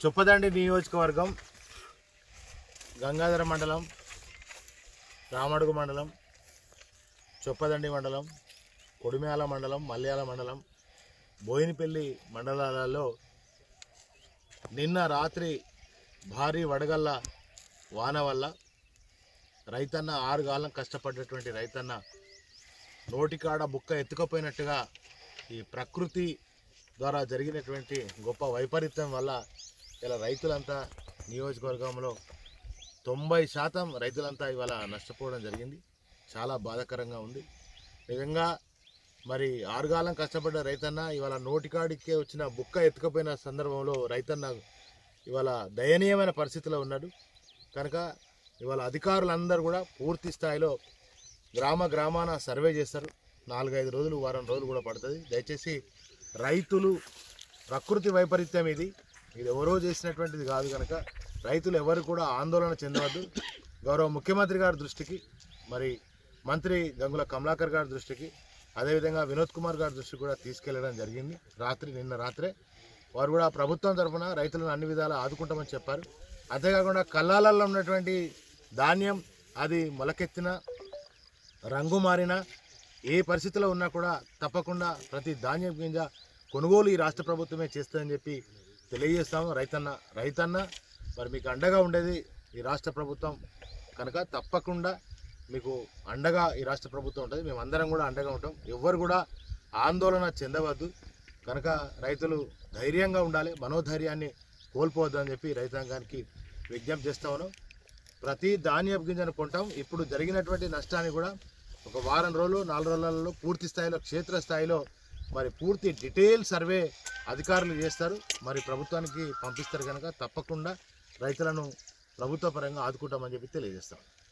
చొప్పదండి నియోజకవర్గం గంగాధర మండలం రామడుగు మండలం చొప్పదండి మండలం కొడిమ్యాల మండలం మల్యాల మండలం బోయినపల్లి మండలాలలో నిన్న రాత్రి భారీ వడగళ్ళ వాన వల్ల రైతన్న ఆరు కాలం కష్టపడ్డటువంటి రైతన్న నోటికాడ బుక్క ఎత్తుకపోయినట్టుగా ఈ ప్రకృతి ద్వారా జరిగినటువంటి గొప్ప వైపరీత్యం వల్ల ఇలా రైతులంతా నియోజకవర్గంలో తొంభై శాతం రైతులంతా ఇవాళ నష్టపోవడం జరిగింది చాలా బాధాకరంగా ఉంది నిజంగా మరి ఆరుగాలం కష్టపడ్డ రైతన్న ఇవాళ నోటికాడికే వచ్చిన బుక్క ఎత్తుకపోయిన సందర్భంలో రైతన్న ఇవాళ దయనీయమైన పరిస్థితిలో ఉన్నాడు కనుక ఇవాళ అధికారులందరూ కూడా పూర్తి స్థాయిలో గ్రామ గ్రామాన సర్వే చేస్తారు నాలుగైదు రోజులు వారం రోజులు కూడా పడుతుంది దయచేసి రైతులు ప్రకృతి వైపరీత్యం ఇది ఇది ఎవరో చేసినటువంటిది కాదు కనుక రైతులు ఎవరు కూడా ఆందోళన చెందవద్దు గౌరవ ముఖ్యమంత్రి గారి దృష్టికి మరి మంత్రి గంగుల కమలాకర్ గారి దృష్టికి అదేవిధంగా వినోద్ కుమార్ గారి దృష్టికి కూడా తీసుకెళ్లడం జరిగింది రాత్రి నిన్న రాత్రే వారు కూడా ప్రభుత్వం తరఫున రైతులను అన్ని విధాలా ఆదుకుంటామని చెప్పారు అంతేకాకుండా కల్లాలలో ఉన్నటువంటి ధాన్యం అది మొలకెత్తిన రంగు మారిన ఏ పరిస్థితిలో ఉన్నా కూడా తప్పకుండా ప్రతి ధాన్యం గింజ కొనుగోలు ఈ రాష్ట్ర ప్రభుత్వమే చేస్తుందని చెప్పి తెలియజేస్తాము రైతన్న రైతన్న మరి మీకు అండగా ఉండేది ఈ రాష్ట్ర ప్రభుత్వం కనుక తప్పకుండా మీకు అండగా ఈ రాష్ట్ర ప్రభుత్వం ఉంటుంది మేము అందరం కూడా అండగా ఉంటాం ఎవ్వరు కూడా ఆందోళన చెందవద్దు కనుక రైతులు ధైర్యంగా ఉండాలి మనోధైర్యాన్ని కోల్పోవద్దు అని చెప్పి రైతాంగానికి విజ్ఞప్తి చేస్తామను ప్రతి ధాన్యపు గింజను కొంటాం ఇప్పుడు జరిగినటువంటి నష్టాన్ని కూడా ఒక వారం రోజులు నాలుగు రోజులలో పూర్తి స్థాయిలో క్షేత్ర స్థాయిలో మరి పూర్తి డీటెయిల్ సర్వే అధికారులు చేస్తారు మరి ప్రభుత్వానికి పంపిస్తారు కనుక తప్పకుండా రైతులను ప్రభుత్వ పరంగా ఆదుకుంటామని చెప్పి తెలియజేస్తాం